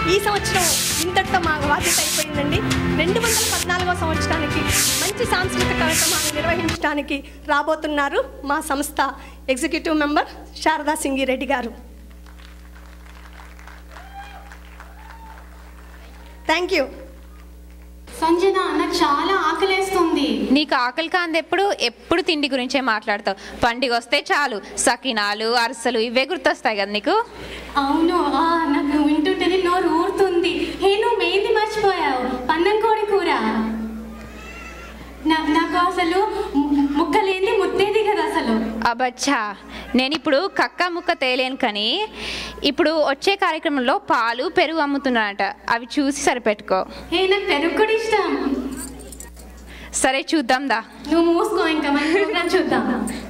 ఈ సంవత్సరం ఇంతటితో మా బాధ్యత అయిపోయిందండి రెండు వందల పద్నాలుగో సంవత్సరానికి మంచి సాంస్కృతిక కార్యక్రమాలు నిర్వహించడానికి రాబోతున్నారు మా సంస్థ ఎగ్జిక్యూటివ్ మెంబర్ శారదా సింగిరెడ్డి గారు థ్యాంక్ యూ సంజన నాకు చాలా ఆకలేస్తుంది నీకు ఆకలి కాంది ఎప్పుడు ఎప్పుడు తిండి గురించే మాట్లాడతావు పండుగ వస్తే చాలు సకినాలు అరిసెలు ఇవే గుర్తొస్తాయి కదా నీకు అవును ఆ, నాకు వింటుంటేనే నోరు ఊరుతుంది హే నువ్వు మెయింది మర్చిపోయావు పన్నం కోడి కూర నా- నాకు అసలు ము- ముక్కలేంది ముత్తేది కదా అసలు అబచ్చా నేను ఇప్పుడు కక్క ముక్క తేలేను కానీ ఇప్పుడు వచ్చే కార్యక్రమంలో పాలు పెరుగు అమ్ముతున్నానట అవి చూసి సరిపెట్టుకో హే నాకు పెరుగు కూడా ఇష్టం సరే చూద్దాం దా నువ్వు మూసుకో ఇంకా మన ప్రోగ్రామ్ చూద్దాం